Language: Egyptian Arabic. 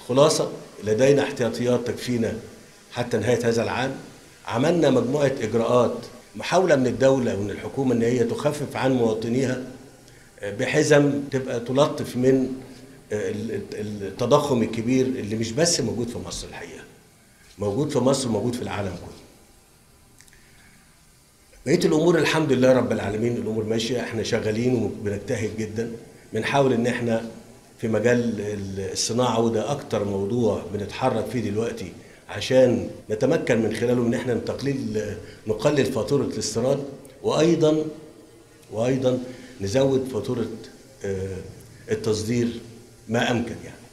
خلاصة لدينا احتياطيات تكفينا حتى نهاية هذا العام عملنا مجموعة إجراءات محاولة من الدولة ومن الحكومة إن هي تخفف عن مواطنيها بحزم تبقى تلطف من التضخم الكبير اللي مش بس موجود في مصر الحقيقة موجود في مصر وموجود في العالم كله بقيه الامور الحمد لله رب العالمين الامور ماشيه احنا شغالين وبنجتهد جدا بنحاول ان احنا في مجال الصناعه وده اكتر موضوع بنتحرك فيه دلوقتي عشان نتمكن من خلاله ان احنا تقليل نقلل فاتوره الاستيراد وايضا وايضا نزود فاتوره التصدير ما امكن يعني